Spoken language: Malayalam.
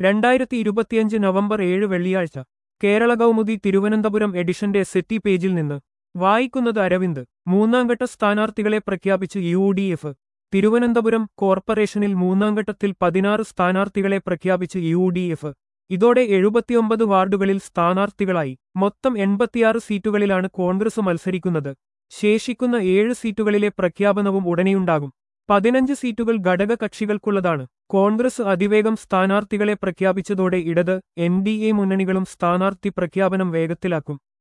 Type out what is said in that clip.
രണ്ടായിരത്തി ഇരുപത്തിയഞ്ച് നവംബർ ഏഴ് വെള്ളിയാഴ്ച കേരള കൗമുദി തിരുവനന്തപുരം എഡിഷന്റെ സെറ്റി പേജിൽ നിന്ന് വായിക്കുന്നത് അരവിന്ദ് മൂന്നാംഘട്ട സ്ഥാനാർത്ഥികളെ പ്രഖ്യാപിച്ച് യു ഡി എഫ് തിരുവനന്തപുരം കോർപ്പറേഷനിൽ മൂന്നാംഘട്ടത്തിൽ പതിനാറ് സ്ഥാനാർത്ഥികളെ പ്രഖ്യാപിച്ച് യു ഡി എഫ് ഇതോടെ എഴുപത്തിയൊമ്പത് വാർഡുകളിൽ സ്ഥാനാർത്ഥികളായി മൊത്തം എൺപത്തിയാറ് സീറ്റുകളിലാണ് കോൺഗ്രസ് മത്സരിക്കുന്നത് ശേഷിക്കുന്ന ഏഴ് സീറ്റുകളിലെ പ്രഖ്യാപനവും ഉടനെയുണ്ടാകും പതിനഞ്ച് സീറ്റുകൾ ഘടകകക്ഷികൾക്കുള്ളതാണ് കോൺഗ്രസ് അതിവേഗം സ്ഥാനാർത്ഥികളെ പ്രഖ്യാപിച്ചതോടെ ഇടത് എൻ ഡി എ മുന്നണികളും സ്ഥാനാർത്ഥി പ്രഖ്യാപനം വേഗത്തിലാക്കും